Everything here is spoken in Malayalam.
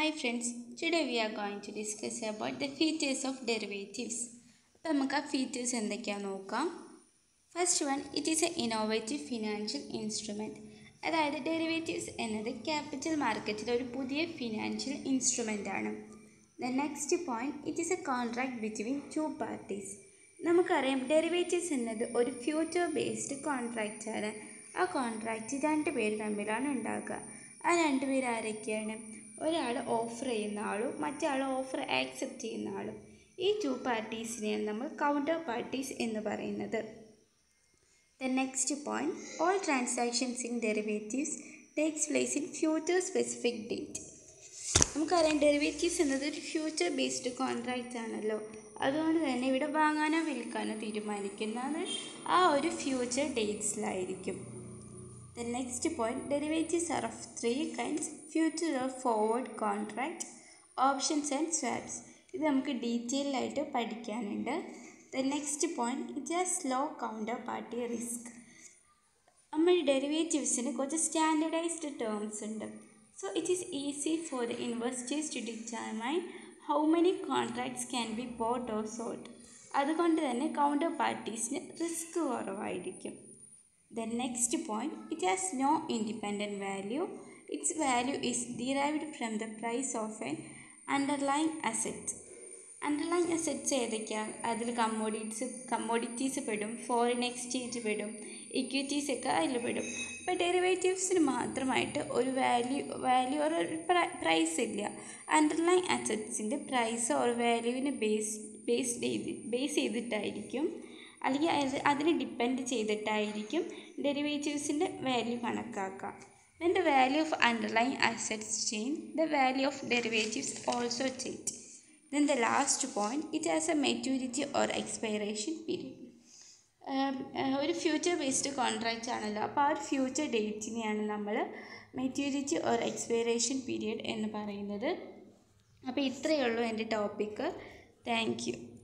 Hi friends, today we are going to discuss about the features of derivatives. അപ്പോൾ നമുക്ക് ആ ഫീച്ചേഴ്സ് എന്തൊക്കെയാണെന്ന് നോക്കാം first one it is a innovative financial instrument അതായത് ഡെറിവേറ്റീവ്സ് എന്നത് ക്യാപിറ്റൽ മാർക്കറ്റിലെ ഒരു പുതിയ ഫിനാൻഷ്യൽ ഇൻസ്ട്രുമെൻ്റ് ആണ് the next point it is a contract between two parties നമുക്കറിയാം ഡെറിവേറ്റീവ്സ് എന്നത് ഒരു ഫ്യൂച്ചർ ബേസ്ഡ് കോൺട്രാക്റ്റ് ആണ് ആ കോൺട്രാക്റ്റ് രണ്ട് പേര് തമ്മിലാണ് ഉണ്ടാക്കുക ആ രണ്ട് പേര് ആരൊക്കെയാണ് ഒരാൾ ഓഫർ ചെയ്യുന്ന ആളും മറ്റേ ഓഫർ ആക്സെപ്റ്റ് ചെയ്യുന്ന ആളും ഈ ടു പാർട്ടീസിനെയാണ് നമ്മൾ കൗണ്ടർ പാർട്ടീസ് എന്ന് പറയുന്നത് the next point all transactions in derivatives takes place in future specific date നമുക്കറിയാം ഡെറിവേറ്റീവ്സ് എന്നത് ഒരു ഫ്യൂച്ചർ ബേസ്ഡ് കോൺട്രാക്റ്റ് ആണല്ലോ അതുകൊണ്ട് തന്നെ ഇവിടെ വാങ്ങാനോ വിൽക്കാനോ തീരുമാനിക്കുന്നത് ആ ഒരു ഫ്യൂച്ചർ ഡേറ്റ്സിലായിരിക്കും the next point derivatives are of three kinds future or forward contract options and swaps ഇത് നമുക്ക് ഡീറ്റെയിൽ ആയിട്ട് പഠിക്കാനുണ്ട് the next point it has low counter party risk നമ്മൾ ഡെറിവേറ്റീവ്സിന് കുറച്ച് സ്റ്റാൻഡർഡൈസ്ഡ് ടേംസ് ഉണ്ട് so it is easy for the investors to determine how many contracts can be bought or sold അതുകൊണ്ട് തന്നെ കൗണ്ടർ പാർട്ടീസിന് റിസ്ക് കുറവായിരിക്കും The next point, it has no independent value. Its value is derived from the price of an underlying asset. Underline assets ഏതൊക്കെയാണ് അതിൽ കമ്മോഡിറ്റീസ് കമ്മോഡിറ്റീസ് പെടും ഫോറിൻ എക്സ്ചേഞ്ച് പെടും ഇക്വിറ്റീസ് ഒക്കെ അതിൽ പെടും അപ്പോൾ ഡെറിവേറ്റീവ്സിന് മാത്രമായിട്ട് ഒരു വാല്യൂ വാല്യൂ ഒരു പ്രൈസ് ഇല്ല അണ്ടർലൈൻ അസറ്റ്സിൻ്റെ പ്രൈസ് ഒരു വാല്യൂവിനെ ബേസ് ബേസ് ചെയ്ത് ബേസ് ചെയ്തിട്ടായിരിക്കും അല്ലെങ്കിൽ അത് അതിനെ ഡിപ്പെൻഡ് ചെയ്തിട്ടായിരിക്കും ഡെറിവേറ്റീവ്സിൻ്റെ വാല്യൂ കണക്കാക്കുക then the value of underline assets change the value of derivatives also change then the last point it has a maturity or expiration period ഒരു ഫ്യൂച്ചർ ബേസ്ഡ് കോൺട്രാക്റ്റ് ആണല്ലോ അപ്പോൾ ആ ഒരു ഫ്യൂച്ചർ ഡേറ്റിനെയാണ് നമ്മൾ മെച്യൂരിറ്റി ഓർ എക്സ്പയറേഷൻ പീരീഡ് എന്ന് പറയുന്നത് അപ്പോൾ ഇത്രയേ ഉള്ളൂ എൻ്റെ ടോപ്പിക്ക് താങ്ക് യു